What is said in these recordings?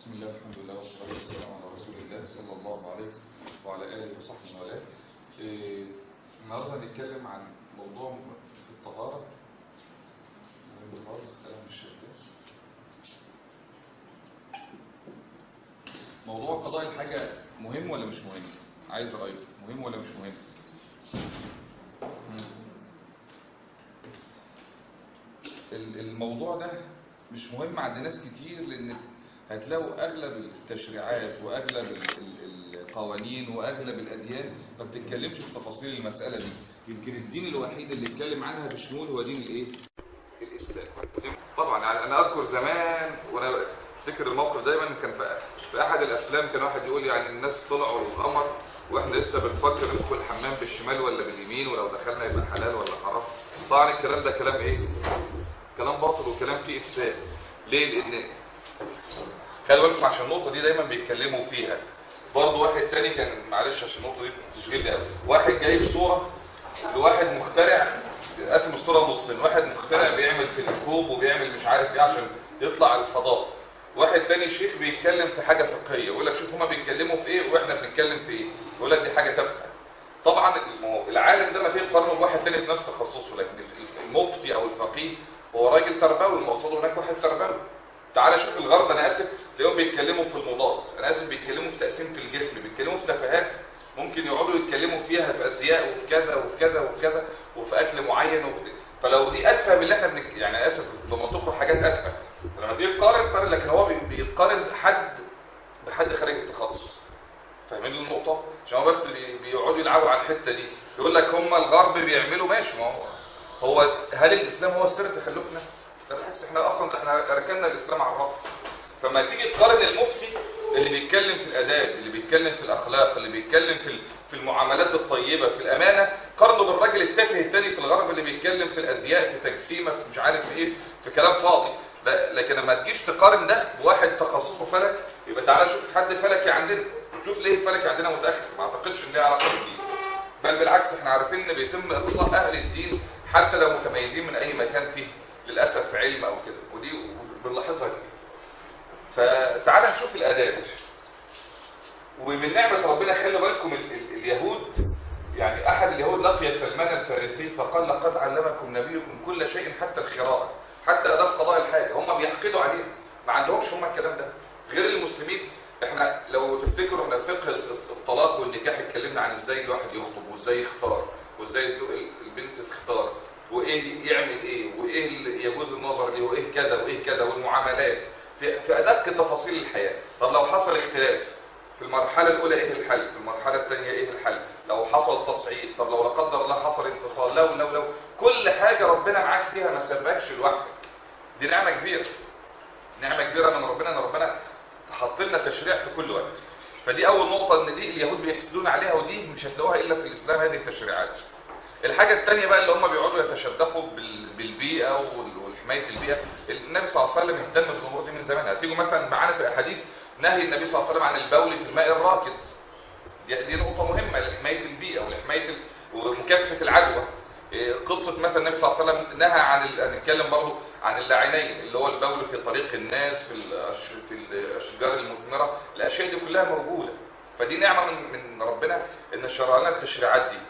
بسم الله الحمد لله والصلاة والسلام على رسول الله صلى الله عليه وعلى آله وصحبه وعلى إيه النهارده هنتكلم عن موضوع في الطهارة مهم خالص كلام مش شغال موضوع قضاء الحاجة مهم ولا مش مهم؟ عايز رأيك مهم ولا مش مهم؟ مم. ال- الموضوع ده مش مهم عند ناس كتير لان هتلاقوا اغلب التشريعات واغلب ال- ال- القوانين واغلب الاديان ما بتتكلمش في تفاصيل المساله دي يمكن الدين الوحيد اللي اتكلم عنها بشمول هو دين الايه الاسلام طبعا يعني انا اذكر زمان وانا افتكر الموقف دايما كان في- في احد الافلام كان واحد يقول يعني الناس طلعوا القمر واحنا لسه بنفكر ندخل الحمام بالشمال ولا باليمين ولو دخلنا يبقى حلال ولا حرام طبعا الكلام ده كلام ايه كلام باطل وكلام فيه افساد ليه لان خلي بالكم عشان النقطه دي دايما بيتكلموا فيها برضه واحد تاني كان معلش عشان النقطه دي تشغلني قوي واحد جايب صوره لواحد مخترع قسم الصوره نصين واحد مخترع بيعمل تلسكوب وبيعمل مش عارف ايه عشان يطلع الفضاء واحد تاني شيخ بيتكلم في حاجه فقهيه يقول لك شوف هما بيتكلموا في ايه واحنا بنتكلم في ايه يقول لك دي حاجه تافهه طبعا ما هو العالم ده ما فيه قرن بواحد تاني في نفس تخصصه لكن المفتي او الفقيه هو راجل تربوي المقصود هناك واحد تربوي تعال شوف الغرب انا اسف تلاقيهم بيتكلموا في المضاد انا اسف بيتكلموا في تقسيم في الجسم بيتكلموا في تفاهات ممكن يقعدوا يتكلموا فيها في ازياء وفي كذا وفي كذا وفي كذا وفي اكل معين وفي فلو دي اتفه باللي احنا بنك... يعني اسف بمنطقه حاجات اتفه لما تيجي تقارن قارن لكن هو بي- بيتقارن حد بحد خارج التخصص فاهمين النقطة؟ عشان هو بس بي- بيقعدوا يلعبوا على الحتة دي يقول لك هم الغرب بيعملوا ماشي ما هو هو هل الإسلام هو سر تخلفنا؟ ده بالعكس احنا أصلا احنا ركننا الإسلام على الرفض فما تيجي تقارن المفتي اللي بيتكلم في الآداب اللي بيتكلم في الأخلاق اللي بيتكلم في ال- في المعاملات الطيبة في الأمانة قارنه بالراجل التافه التاني في الغرب اللي بيتكلم في الأزياء في تجسيمة في مش عارف ايه في كلام فاضي لا- لكن لما تجيش تقارن ده بواحد تخصصه فلك يبقى تعالى شوف حد فلكي عندنا شوف ليه الفلكي عندنا متاخر ما اعتقدش ان ليه علاقه بالدين بل بالعكس احنا عارفين ان بيتم اقصاء اهل الدين حتى لو متميزين من اي مكان فيه للاسف في علم او كده ودي بنلاحظها كتير فتعالى نشوف الاداب ومن نعمه ربنا خلي بالكم ال ال اليهود يعني احد اليهود لقي سلمان الفارسي فقال لقد علمكم نبيكم كل شيء حتى الخراءه حتى اداب قضاء الحاجه هم بيحقدوا علينا ما عندهمش هم الكلام ده غير المسلمين احنا لو تفتكروا احنا فقه الطلاق والنكاح اتكلمنا عن ازاي الواحد يخطب وازاي يختار وازاي ال- البنت تختار وايه يعمل ايه وايه اللي يجوز النظر ليه وايه كذا وايه كذا والمعاملات في, في ادق تفاصيل الحياه طب لو حصل اختلاف في المرحله الاولى ايه الحل في المرحله الثانيه ايه الحل لو حصل تصعيد طب لو لا قدر الله حصل انفصال لو لو لو كل حاجه ربنا معاك فيها ما سابكش لوحدك دي نعمه كبيره نعمه كبيره من ربنا ان ربنا حط لنا تشريع في كل وقت فدي اول نقطه ان دي اليهود بيحسدون عليها ودي مش هتلاقوها الا في الاسلام هذه التشريعات الحاجه الثانيه بقى اللي هم بيقعدوا يتشدقوا بال- بالبيئه وال- وحمايه البيئه النبي صلى الله عليه وسلم اهتم بالامور دي من زمان هتيجوا مثلا معانا في احاديث نهي النبي صلى الله عليه وسلم عن البول في الماء الراكد دي, دي نقطه مهمه لحمايه البيئه ولحمايه ال- ومكافحه العدوى إيه، قصة مثلا النبي صلى الله عليه وسلم نهى عن ال- هنتكلم برضه عن اللعينين اللي هو البول في طريق الناس في الأش- في الاشجار المثمرة الاشياء دي كلها موجودة فدي نعمة من من ربنا ان شرع لنا التشريعات دي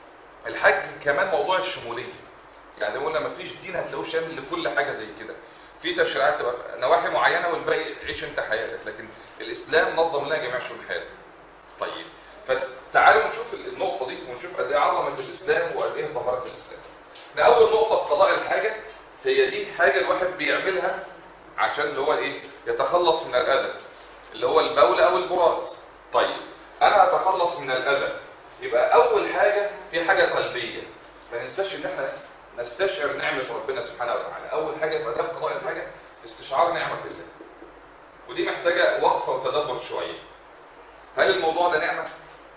الحج كمان موضوع الشمولية يعني زي ما قلنا مفيش دين هتلاقوه شامل لكل حاجة زي كده في تشريعات تبقى في نواحي معينة والباقي عيش انت حياتك لكن الاسلام نظم لنا جميع شؤون حياتك طيب فتعالوا نشوف النقطة دي ونشوف قد ايه عظمة الإسلام وقد ايه طهارة الإسلام. إحنا أول نقطة في قضاء الحاجة هي دي حاجة الواحد بيعملها عشان اللي هو ايه يتخلص من الأذى اللي هو البول أو البراز. طيب أنا أتخلص من الأذى يبقى أول حاجة في حاجة قلبية ما ننساش إن إحنا نستشعر نعمة ربنا سبحانه وتعالى. أول حاجة يبقى ده في قضاء الحاجة استشعار نعمة الله. ودي محتاجة وقفة وتدبر شوية. هل الموضوع ده نعمة؟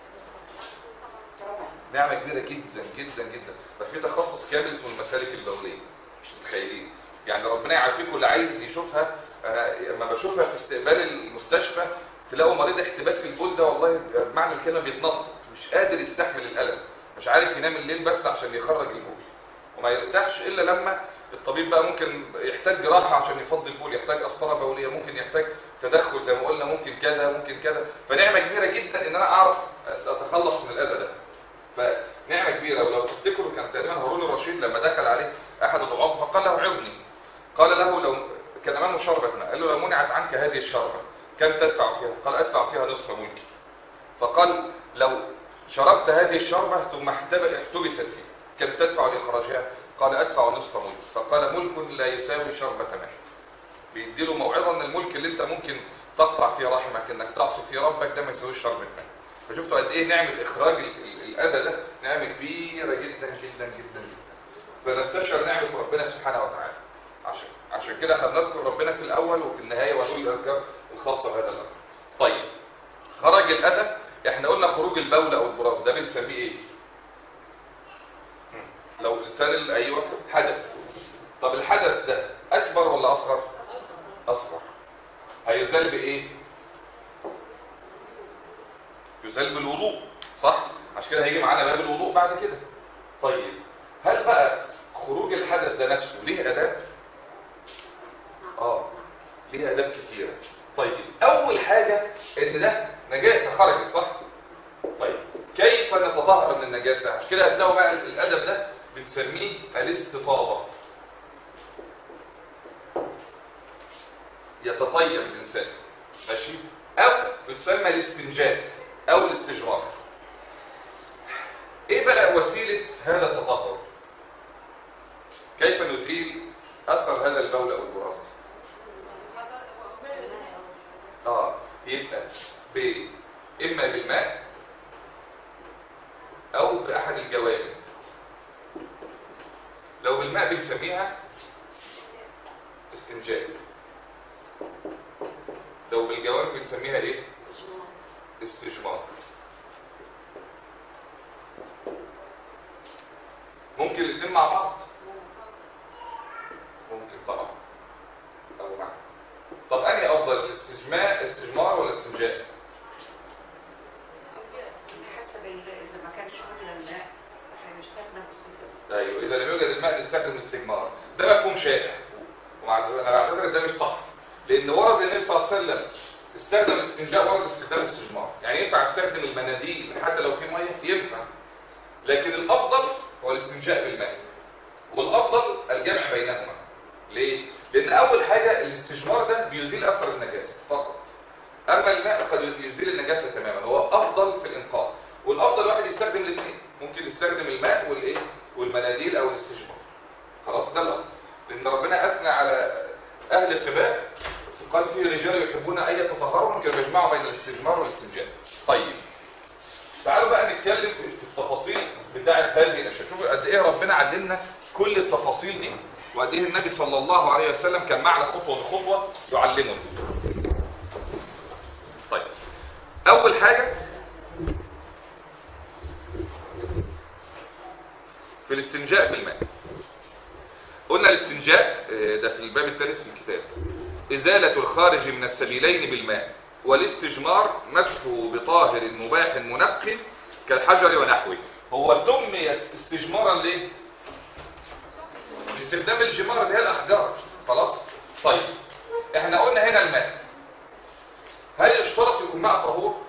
نعمة كبيرة جدا جدا جدا ده في تخصص كامل اسمه المسالك البولية مش متخيلين يعني ربنا يعافيكم اللي عايز يشوفها انا لما بشوفها في استقبال المستشفى تلاقوا مريض احتباس البول ده والله بمعنى الكلمة بيتنطط مش قادر يستحمل الألم مش عارف ينام الليل بس عشان يخرج البول وما يرتاحش الا لما الطبيب بقى ممكن يحتاج جراحة عشان يفضي البول يحتاج قسطرة بولية ممكن يحتاج تدخل زي ما قلنا ممكن كذا ممكن كذا فنعمه كبيره جدا ان انا اعرف اتخلص من الاذى ده فنعمه كبيره ولو تفتكروا كان تقريبا هارون الرشيد لما دخل عليه احد الضعاف فقال له عظني قال له لو كان امامه شربة ماء قال له لو منعت عنك هذه الشربة كم تدفع فيها قال ادفع فيها نصف ملكي فقال لو شربت هذه الشربة ثم احتب- احتبست فيه كم تدفع لإخراجها قال أدفع نصف ملك فقال ملك لا يساوي شربة ماء بيديله موعظة ان الملك اللي انت ممكن تقطع فيه رحمك انك تعصي فيه ربك ده ما يساويش شربة ماء فشفتوا قد ايه نعمة اخراج ال- ال- الاذى ده نعمة كبيرة جدا جدا جدا جدا فنستشعر نعمة ربنا سبحانه وتعالى عشان عشان كده احنا بنذكر ربنا في الاول وفي النهاية ونقول الاذكار الخاصة بهذا الامر طيب خرج الاذى احنا قلنا خروج البول او البراز ده بنسميه ايه مم. لو الانسان ال- ايوه حدث طب الحدث ده اكبر ولا اصغر اصغر هيزال بايه يزال بالوضوء صح عشان كده هيجي معانا باب الوضوء بعد كده طيب هل بقى خروج الحدث ده نفسه ليه اداب اه ليه اداب كتيره طيب اول حاجه ان ده نجاسه خرجت صح طيب كيف نتطهر من النجاسه عشان كده هتلاقوا بقى الادب ده بنسميه الاستفاضه يتطيب الانسان ماشي او بتسمى الاستنجاء او الاستجمار ايه بقى وسيله هذا التطهر كيف نزيل اثر هذا البول او البراز اه يبقى ب اما بالماء او باحد الجوانب لو بالماء بنسميها استنجاء لو بالجوانب بنسميها ايه استجمار ممكن الاثنين مع بعض ممكن طبعا او مع طب انهي افضل الاستجماع استجمار ولا استنجاء حسب ال- اذا ما كانش وجد الماء هيستخدم الصفر ايوه اذا لم يوجد الماء نستخدم الاستجمار ده مفهوم شائع ومع انا بعتبر إن ده مش صح لان ورد النبي صلى الله عليه وسلم استخدم الاستنجاء ورد استخدام الاستجمار يعني ينفع استخدم المناديل حتى لو في ميه ينفع لكن الافضل هو الاستنجاء بالماء والافضل الجمع بينهما ليه لان اول حاجه الاستجمار ده بيزيل اثر النجاسه فقط اما الماء قد يزيل النجاسه تماما هو افضل في الانقاذ والافضل واحد يستخدم الاثنين ممكن يستخدم الماء والايه والمناديل او الاستجمار خلاص ده الافضل لان ربنا اثنى على اهل القباء قال في رجال يحبون ان يتطهروا كانوا بيجمعوا بين الاستجمار والاستنجاء طيب تعالوا بقى نتكلم في في التفاصيل بتاعه هذه الاشياء شوفوا قد ايه ربنا علمنا كل التفاصيل دي وقد ايه النبي صلى الله عليه وسلم كان معنا خطوه بخطوه يعلمنا طيب اول حاجه في الاستنجاء بالماء قلنا الاستنجاء آه، ده في الباب الثالث في الكتاب إزالة الخارج من السبيلين بالماء والاستجمار مسحه بطاهر مباح منق كالحجر ونحوه هو سمي استجمارا ليه؟ باستخدام الجمار اللي هي الأحجار خلاص؟ طيب احنا قلنا هنا الماء هل يشترط يكون ماء طهور؟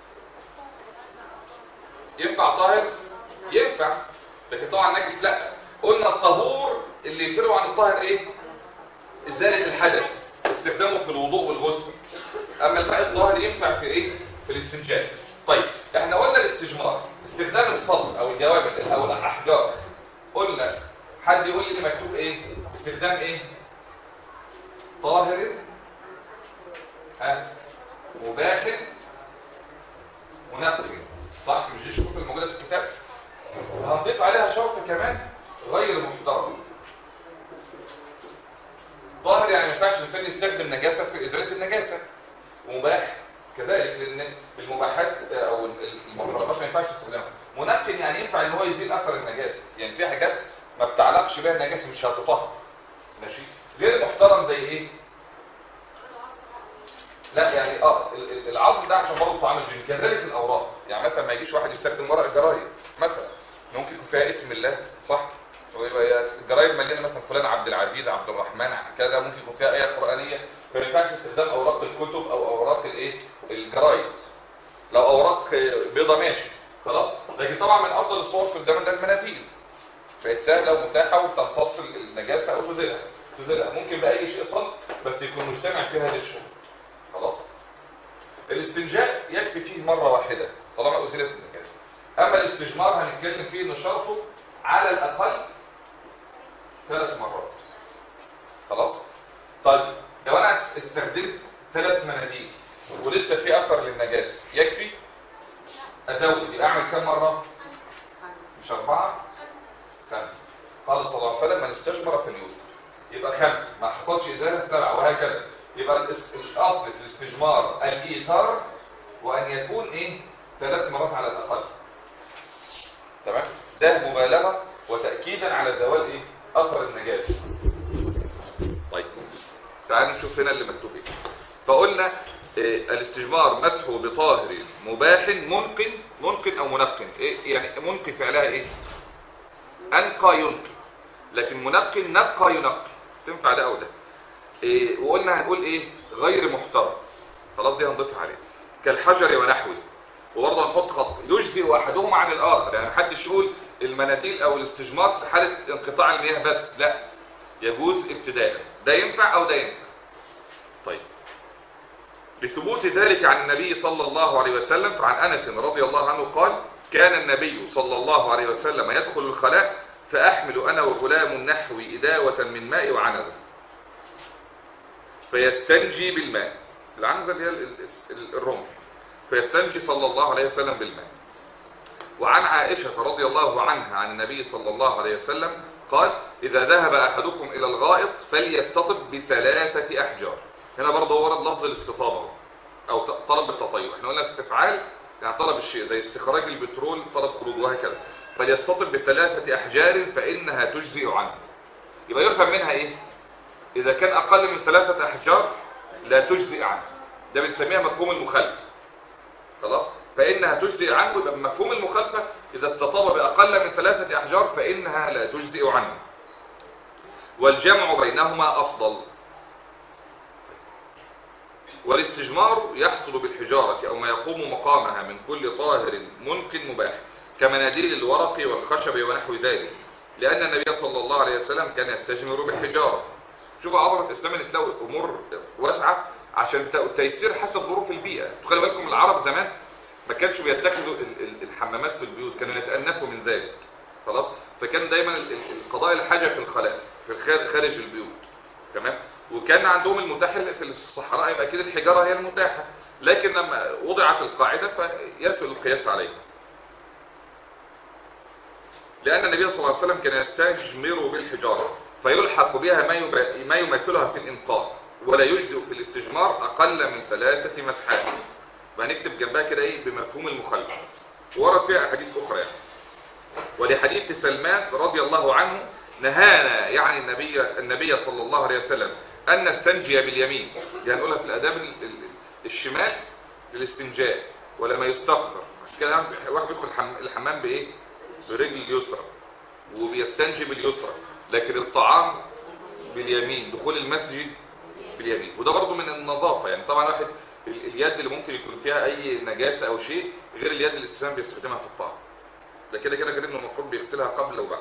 ينفع طاهر؟ ينفع لكن طبعا نجس لا قلنا الطهور اللي يفرقوا عن الطاهر ايه؟ ازالة الحدث استخدامه في الوضوء والغسل اما الماء الطاهر ينفع في ايه في الاستنجاء طيب احنا قلنا الاستجمار استخدام الصدر او الجوابل او الاحجار قلنا حد يقول لي مكتوب ايه استخدام ايه طاهر ها مباح منقي صح مش دي الشروط الموجوده في الكتاب هنضيف عليها شرط كمان غير محترم ظاهر يعني ما ينفعش الانسان يستخدم نجاسه في ازاله النجاسه ومباح كذلك لان المباحات او المحرمات ما ينفعش استخدامها منقي يعني ينفع ان هو يزيل اثر النجاسه يعني في حاجات ما بتعلقش بها النجاسه مش هتطهر ماشي غير محترم زي ايه لا يعني اه ال- ال- العظم ده عشان برضه طعام الجن كذلك الاوراق يعني مثلا ما يجيش واحد يستخدم ورق الجرايد مثلا ممكن يكون فيها اسم الله صح ويبقى هي الجرايد مليانه مثلا فلان عبد العزيز عبد الرحمن كذا ممكن يكون فيها ايه قرانيه فما ينفعش استخدام اوراق الكتب او اوراق الايه الجرايد لو اوراق بيضه ماشي خلاص لكن طبعا من افضل الصور في الزمن ده المناديل بقت سهله ومتاحه وبتمتص النجاسه او تزيلها تزيلها ممكن باي شيء صلب بس يكون مجتمع فيها هذه الشروط خلاص الاستنجاء يكفي فيه مره واحده طالما ازيلت النجاسه اما الاستجمار هنتكلم فيه ان شرطه على الاقل ثلاث مرات خلاص طيب لو انا استخدمت ثلاث مناديل ولسه في اثر للنجاسه يكفي ازود يبقى اعمل كم مره مش اربعه خمسه قال صلى الله عليه وسلم من استجمر في اليوم يبقى خمسه ما حصلش ازاله سبعه وهكذا يبقى الاس- الاصل في الاستجمار الايثار وان يكون ايه ثلاث مرات على الاقل تمام ده مبالغه وتاكيدا على زوال ايه اثر النجاسه طيب تعالوا نشوف هنا اللي مكتوب ايه فقلنا إيه الاستجمار مسحه بطاهر مباح منقن منقن او منقن إيه يعني منقن فعلها ايه انقى ينقي لكن منقن نقى ينقي تنفع ده او ده إيه وقلنا هنقول ايه غير محترم خلاص دي هنضيفها عليه كالحجر ونحوه وبرضه هنحط خط يجزئ احدهما عن الاخر يعني محدش يقول المناديل او الاستجمار في حاله انقطاع المياه بس لا يجوز ابتداء ده ينفع او ده ينفع طيب لثبوت ذلك عن النبي صلى الله عليه وسلم فعن انس رضي الله عنه قال كان النبي صلى الله عليه وسلم يدخل الخلاء فاحمل انا وغلام نحوي اداوه من ماء وعنزه فيستنجي بالماء العنزه اللي هي ال- ال- الرمح فيستنجي صلى الله عليه وسلم بالماء وعن عائشة رضي الله عنها عن النبي صلى الله عليه وسلم قال إذا ذهب أحدكم إلى الغائط فليستطب بثلاثة أحجار هنا برضه ورد لفظ الاستطابة أو ط- طلب التطيب احنا قلنا استفعال يعني طلب الشيء زي استخراج البترول طلب خروج وهكذا فليستطب بثلاثة أحجار فإنها تجزئ عنه يبقى يفهم منها إيه إذا كان أقل من ثلاثة أحجار لا تجزئ عنه ده بنسميها مفهوم المخالفة خلاص فإنها تجزئ عنه يبقى مفهوم المخالفة إذا استطاب بأقل من ثلاثة أحجار فإنها لا تجزئ عنه والجمع بينهما أفضل والاستجمار يحصل بالحجارة أو ما يقوم مقامها من كل طاهر ممكن مباح كمناديل الورق والخشب ونحو ذلك لأن النبي صلى الله عليه وسلم كان يستجمر بالحجارة شوفوا عظمة الإسلام ان تلاقوا أمور واسعة عشان التيسير حسب ظروف البيئة خلي بالكم العرب زمان ما كانش بيتخذوا ال- ال- الحمامات في البيوت كانوا يتأنفوا من ذلك خلاص فكان دايما ال- ال- القضاء الحاجة في الخلاء في الخارج خارج البيوت تمام وكان عندهم المتاح في الصحراء يبقى كده الحجارة هي المتاحة لكن لما وضعت القاعدة فيسهل القياس عليها لأن النبي صلى الله عليه وسلم كان يستجمر بالحجارة فيلحق بها ما يب- ما يمثلها في الإنقاء ولا يجزئ في الاستجمار أقل من ثلاثة مسحات وهنكتب جنبها كده إيه بمفهوم المخالفة ورد فيها أحاديث أخرى يعني. ولحديث سلمان رضي الله عنه نهانا يعني النبي النبي صلى الله عليه وسلم أن نستنجي باليمين دي هنقولها في الآداب ال- ال- الشمال للاستنجاء ولما يستقبر عشان كده واحد بيدخل الحم- الحمام بإيه برجل اليسرى وبيستنجي باليسرى لكن الطعام باليمين دخول المسجد باليمين وده برضو من النظافة يعني طبعا واحد ال- اليد اللي ممكن يكون فيها اي نجاسة او شيء غير اليد اللي الاسلام بيستخدمها في الطعام ده كده كده غير انه المفروض بيغسلها قبل وبعد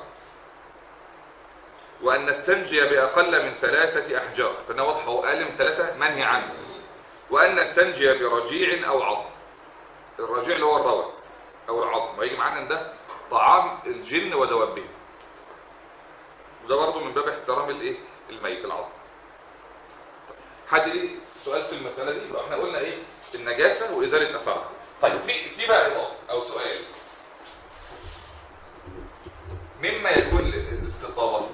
وان نستنجي باقل من ثلاثة احجار فانا واضحة واقل من ثلاثة منهي عنه وان نستنجي برجيع او عظم الرجيع اللي هو الروث او العظم ويجي معانا ان ده طعام الجن ودوابهم وده برضه من باب احترام الايه الميت العظم حد ليه سؤال في المسألة دي يبقى احنا قلنا ايه النجاسة وإزالة أثرها طيب في في بقى إضافة أو سؤال مما يكون الاستطابة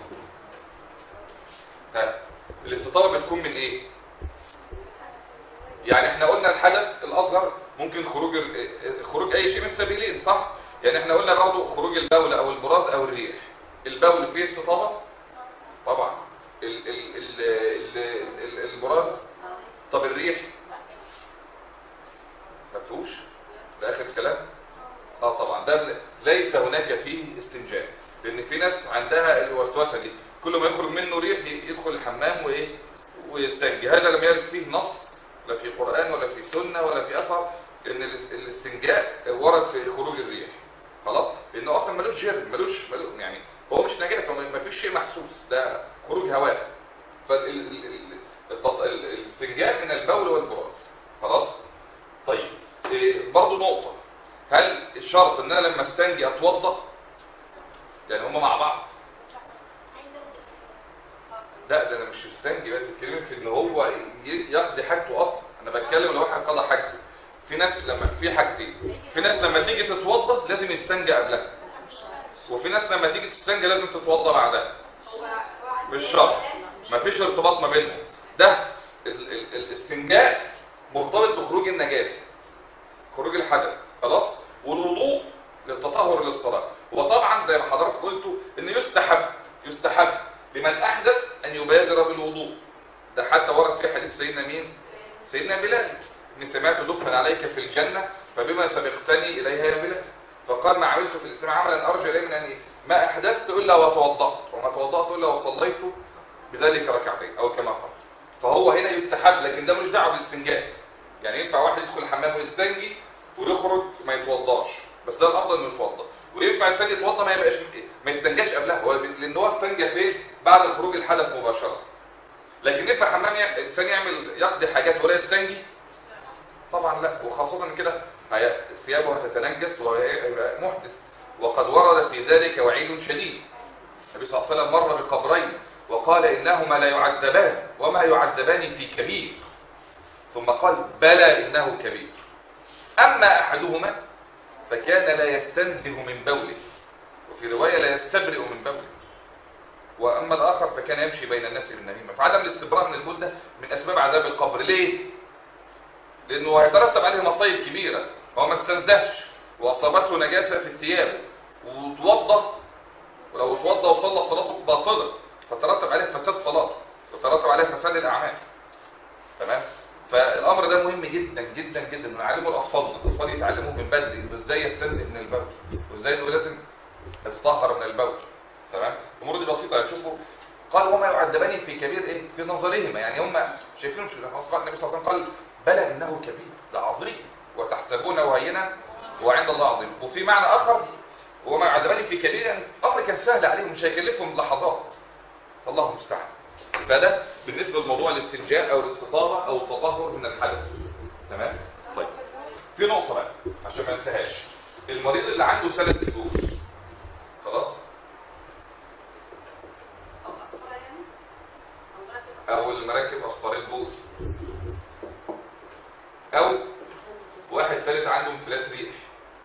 ها الاستطابة بتكون من ايه يعني احنا قلنا الحدث الأصغر ممكن خروج ال- خروج أي شيء من السبيلين صح يعني احنا قلنا برضه خروج البول أو البراز أو الريح البول فيه استطابة طبعا ال ال ال ال ال البراز طب الريح ما فيهوش ده اخر كلام اه طبعا ده ليس هناك فيه استنجاء لان في ناس عندها الوسوسه دي كل ما يخرج منه ريح يدخل الحمام وايه ويستنجي هذا لم يرد فيه نص لا في قرآن ولا في سنة ولا في أثر ان الاس- الاستنجاء ورد في خروج الريح خلاص لانه اصلا ملوش جرم ملوش, ملوش يعني هو مش نجاسه ما فيش شيء محسوس ده خروج هواء فالاستنجاء من البول والبراز خلاص طيب إيه، برضو نقطة هل الشرط ان انا لما استنجي اتوضا يعني هما مع بعض لا ده انا مش مستنجي بس بتكلم في ان هو ي- يقضي حاجته اصلا انا بتكلم لو واحد قضى حاجته في ناس لما في حاجتين في ناس لما تيجي تتوضا لازم يستنجى قبلها وفي ناس لما تيجي تستنجى لازم تتوضا بعدها مش شرط مفيش ارتباط ما بينهم ده ال- ال- الاستنجاء مرتبط بخروج النجاسه خروج الحدث خلاص والوضوء للتطهر للصلاه وطبعا زي ما حضرتك قلتوا ان يستحب يستحب لمن احدث ان يبادر بالوضوء ده حتى ورد في حديث سيدنا مين سيدنا بلال اني سمعت دفن عليك في الجنه فبما سبقتني اليها يا بلال فقال ما عملت في الاسلام عملا ارجو اليه من ان ما احدثت الا وتوضات وما توضات الا وصليت بذلك ركعتين او كما قال فهو هنا يستحب لكن ده مش دعوه بالاستنجاء يعني ينفع واحد يدخل الحمام ويستنجي ويخرج ما يتوضاش بس ده الافضل انه يتوضا وينفع الانسان يتوضا ما يبقاش ما يستنجاش قبلها هو لان هو استنجى فين بعد خروج الحدث مباشره لكن ينفع حمام يع- الانسان يعمل يقضي حاجات ولا يستنجي طبعا لا وخاصه إن كده هي- ثيابه هتتنجس وهيبقى محدث وقد ورد في ذلك وعيد شديد النبي صلى الله عليه وسلم مر بقبرين وقال انهما لا يعذبان وما يعذبان في كبير ثم قال بلى انه كبير اما احدهما فكان لا يستنزه من بوله وفي روايه لا يستبرئ من بوله واما الاخر فكان يمشي بين الناس بالنميمه فعدم الاستبراء من البول ده من اسباب عذاب القبر ليه لانه هيترتب عليه مصايب كبيره هو ما استنزهش واصابته نجاسه في الثياب وتوضا ولو اتوضا وصلى صلاته باطله فترتب عليه فساد صلاته وترتب عليه فساد الاعمال تمام فالامر ده مهم جدا جدا جدا نعلمه الاطفال الاطفال يتعلموا من بدري إنه ازاي يستنزه من البول وازاي انه لازم يتطهر من البول تمام الامور دي بسيطه هتشوفوا قال وما يعذبان في كبير ايه في نظرهما يعني هم شايفين مش خلاص النبي صلى الله عليه وسلم قال بلى انه كبير ده عظيم وتحسبونه هينا وعند الله عظيم وفي معنى اخر وما يعذبان في كبير يعني امر كان سهل عليهم مش هيكلفهم لحظات الله المستعان فده بالنسبه لموضوع الاستنجاء او الاستطابه او التطهر من الحدث تمام طيب في نقطه بقى عشان ما انساهاش المريض اللي عنده سلس الجوز خلاص او المراكب اسطار البول او واحد ثالث عنده انفلات ريح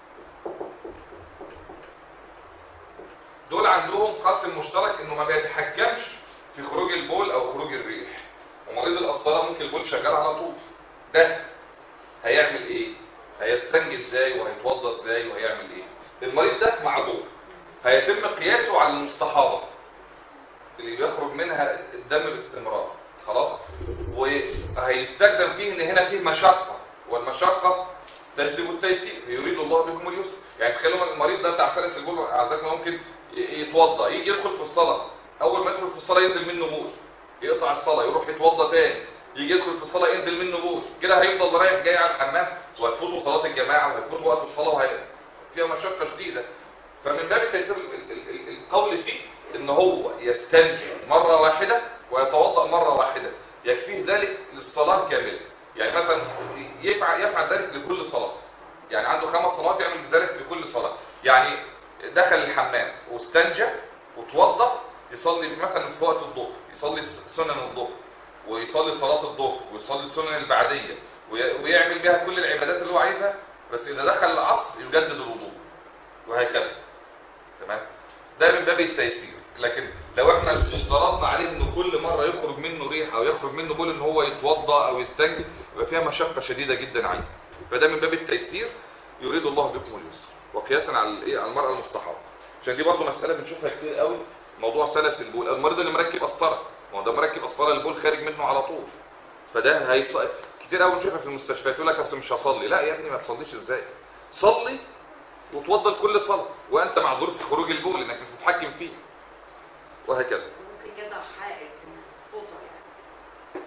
دول عندهم قاسم مشترك انه ما بيتحكمش في خروج البول او خروج الريح ومريض القسطره ممكن البول شغال على طول ده هيعمل ايه هيستنجي ازاي وهيتوضى ازاي وهيعمل ايه المريض ده معذور هيتم قياسه على المستحاضه اللي بيخرج منها الدم باستمرار خلاص وهيستخدم فيه ان هنا فيه مشقه والمشقه تجلب التيسير يريد الله بكم اليسر يعني تخيلوا المريض ده بتاع سلس البول اعزائنا ممكن ي- يتوضا يجي يدخل في الصلاه اول ما يدخل في الصلاه ينزل منه بول يقطع الصلاه يروح يتوضا تاني يجي يدخل في الصلاه ينزل منه بول كده هيفضل رايح جاي على الحمام وهتفوته صلاه الجماعه وهتفوت وقت الصلاه وهي فيها مشقه شديده فمن باب التيسير ال- ال- ال- القول فيه ان هو يستنجي مره واحده ويتوضا مره واحده يكفيه ذلك للصلاه كامله يعني مثلا يفعل يفعل ذلك لكل صلاه يعني عنده خمس صلوات يعمل ذلك في كل صلاه يعني دخل الحمام واستنجى وتوضا يصلي مثلا في وقت الظهر يصلي سنن الظهر ويصلي صلاه الظهر ويصلي السنن البعديه وي- ويعمل بها كل العبادات اللي هو عايزها بس اذا دخل العصر يجدد الوضوء وهكذا تمام ده من باب التيسير لكن لو احنا اشترطنا عليه انه كل مره يخرج منه ريح او يخرج منه بول ان هو يتوضا او يستنجي يبقى فيها مشقه شديده جدا عليه فده من باب التيسير يريد الله بكم اليسر وقياسا على الايه على المراه المستحاضه عشان دي برضه مساله بنشوفها كتير قوي موضوع سلس البول المريض اللي مركب قسطره ما هو ده مركب قسطره البول خارج منه على طول فده هيص... كتير قوي بنشوفها في المستشفيات يقول لك اصل مش هصلي لا يا ابني ما تصليش ازاي صلي وتوضى لكل صلاه وانت معذور في خروج البول انك مش متحكم فيه وهكذا ممكن يضع حائل في الفوطه يعني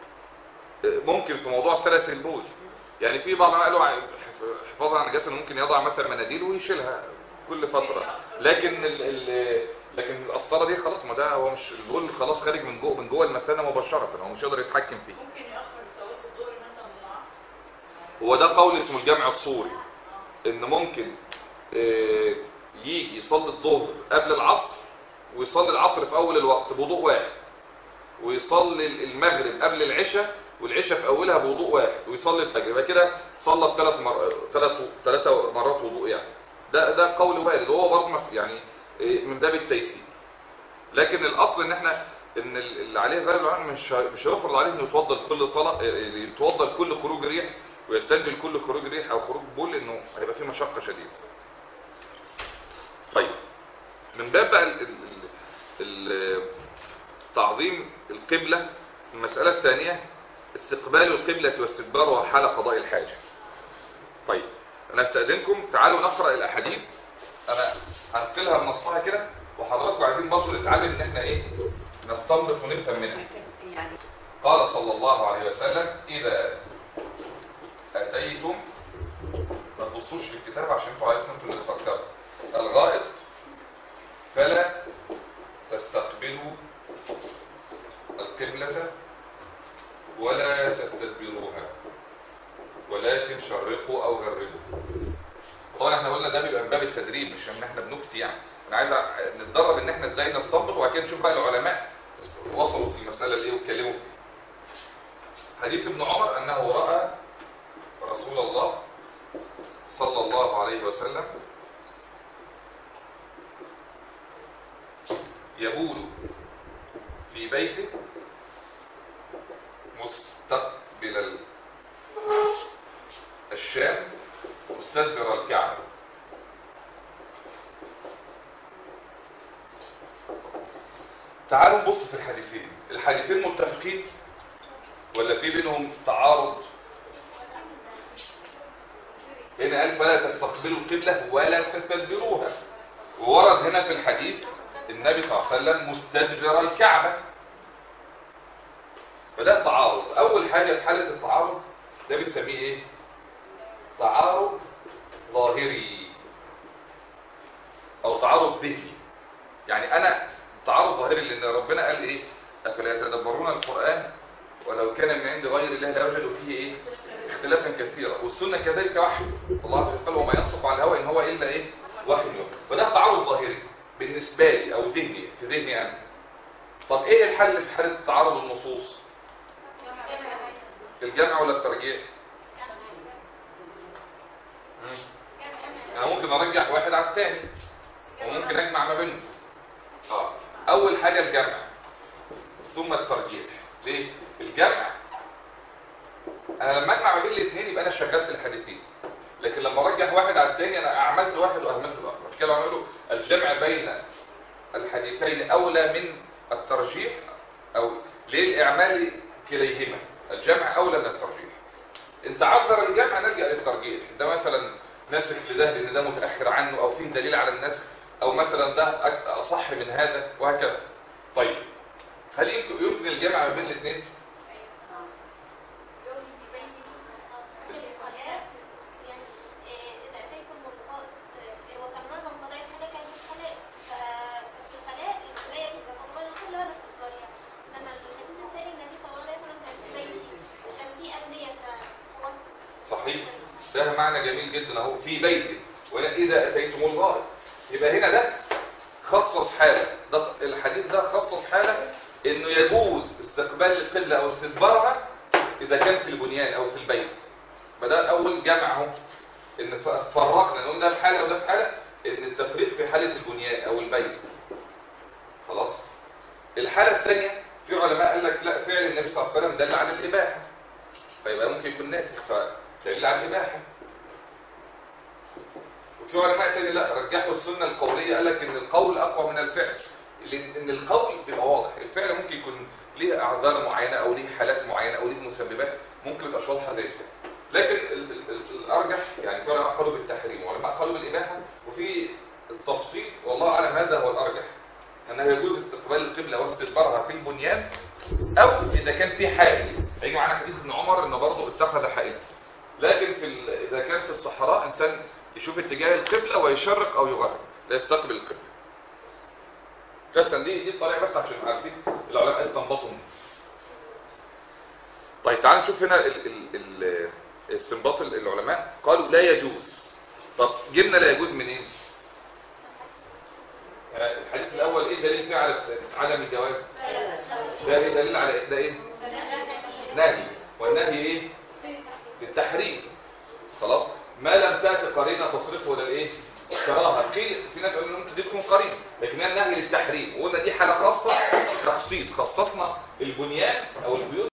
ممكن في موضوع سلس البول يعني في بعض العلماء قالوا حفاظا على النجاسه إنه ممكن يضع مثلا مناديل ويشيلها كل فتره لكن ال ال لكن القسطره دي خلاص ما ده هو مش البول خلاص خارج من جوه من جوه المثانه مباشره هو مش يقدر يتحكم فيه ممكن يأخر صلاة الظهر مثلا من العصر هو ده قول اسمه الجمع الصوري ان ممكن آه، يجي يصلي الظهر قبل العصر ويصلي العصر في اول الوقت بوضوء واحد ويصلي المغرب قبل العشاء والعشاء في اولها بوضوء واحد ويصلي الفجر يبقى كده صلى بثلاث مر... ثلاث ثلاث مرات وضوء يعني ده ده قول وارد وهو برضه ما- يعني آه، من باب التيسير لكن الاصل ان احنا ان ال- اللي عليه غير العلماء مش ه- مش هيفرض عليه انه يتوضا كل صلاه آه، يتوضا كل خروج ريح ويستنجل كل خروج ريح او خروج بول انه هيبقى فيه مشقه شديده طيب من باب بقى ال- ال- ال- تعظيم القبلة المسألة الثانية استقبال القبلة واستدبارها حال قضاء الحاجة طيب انا استأذنكم تعالوا نقرأ الاحاديث انا هنقلها من نصها كده وحضراتكم عايزين برضه نتعلم ان احنا ايه نستنبط ونفهم منها يعني قال صلى الله عليه وسلم إذا أتيتم ما تبصوش في الكتاب عشان انتوا عايزين انتوا اللي تفكروا الغائط فلا تستقبلوا القبلة ولا تستدبروها ولكن شرقوا أو غربوا طبعا احنا قلنا ده بيبقى من باب التدريب مش ان احنا بنفتي يعني انا عايز أ- نتدرب ان احنا ازاي نستنبط وبعد كده نشوف بقى العلماء وصلوا في المسألة دي واتكلموا فيها. حديث ابن عمر أنه رأى رسول الله صلى الله عليه وسلم يبول في بيته مستقبل ال- الشام مستدبر الكعبة تعالوا نبص في الحديثين الحديثين متفقين ولا في بينهم تعارض هنا قال فلا تستقبلوا القبلة ولا تستدبروها وورد هنا في الحديث النبي صلى الله عليه وسلم مستدبر الكعبة فده تعارض اول حاجة في حالة التعارض ده بنسميه ايه تعارض ظاهري او تعارض ذهني يعني انا تعارض ظاهري لان ربنا قال ايه افلا يتدبرون القرآن ولو كان من عند غير الله لوجدوا فيه ايه اختلافا كثيرا والسنة كذلك وحي الله عز وجل قال وما ينطق على الهوى ان هو الا ايه وحي يوحى فده تعارض ظاهري بالنسبة لي او ذهني في ذهني انا طب ايه الحل في حالة تعارض النصوص الجمع ولا الترجيح مم. انا ممكن ارجح واحد على الثاني وممكن اجمع ما بينهم اه اول حاجة الجمع ثم الترجيح ليه الجمع انا لما اجمع ما بين الاثنين يبقى انا شغلت الحديثين لكن لما ارجح واحد على الثاني انا اعملت واحد واهملت الاخر مش كده يقولوا الجمع بين الحديثين اولى من الترجيح او للاعمال كليهما الجمع اولى من الترجيح ان تعذر الجمع نلجا للترجيح ده مثلا ناسخ لده لان ده متاخر عنه او فيه دليل على النسخ او مثلا ده أك- اصح من هذا وهكذا طيب هل يمكن يمكن الجمع ما بين الاثنين صحيح ده معنى جميل جدا اهو في بيت واذا اتيتم الغائط يبقى هنا ده خصص حاله ده الحديث ده خصص حاله انه يجوز استقبال القبلة او استدبارها اذا كان في البنيان او في البيت فده اول جمع اهو ان ف- فرقنا نقول ده في حاله وده في حاله ان التفريق في حاله البنيان او البيت خلاص الحاله الثانيه في علماء قال لك لا فعل النبي صلى الله عليه وسلم دل على الاباحه فيبقى ممكن يكون ناسخ فدليل على الاباحه وفي علماء تاني لا رجحوا السنه القوليه قال لك ان القول اقوى من الفعل لان إن القول بيبقى واضح الفعل ممكن يكون ليه اعذار معينه او ليه حالات معينه او ليه مسببات ممكن يبقاش واضحه زي الفعل لكن ال- ال- ال- الارجح يعني في علماء قالوا بالتحريم وعلماء قالوا بالاباحه وفي التفصيل والله اعلم هذا هو الارجح انه يجوز استقبال القبله واستدبارها في البنيان او اذا كان في حائل هيجي معانا حديث ابن عمر انه برضه اتخذ حائطا لكن في ال... اذا كان في الصحراء انسان يشوف اتجاه القبلة ويشرق او يغرب لا يستقبل القبلة مثلا دي دي الطريقة بس عشان عارفين العلماء استنبطوا منها طيب تعال نشوف هنا ال... ال... ال... استنباط العلماء قالوا لا يجوز طب جبنا لا يجوز منين يعني الحديث الاول ايه دليل فيه على عدم الجواز ده ايه دليل على إيه؟ ده ايه نهي والنهي ايه للتحريم خلاص ما لم تاتي قرينه تصرفه الى الايه كراهه في في ناس قالوا ممكن دي تكون قرينه لكن النهي للتحريم وقلنا دي حاله خاصه تخصيص خصصنا البنيان او البيوت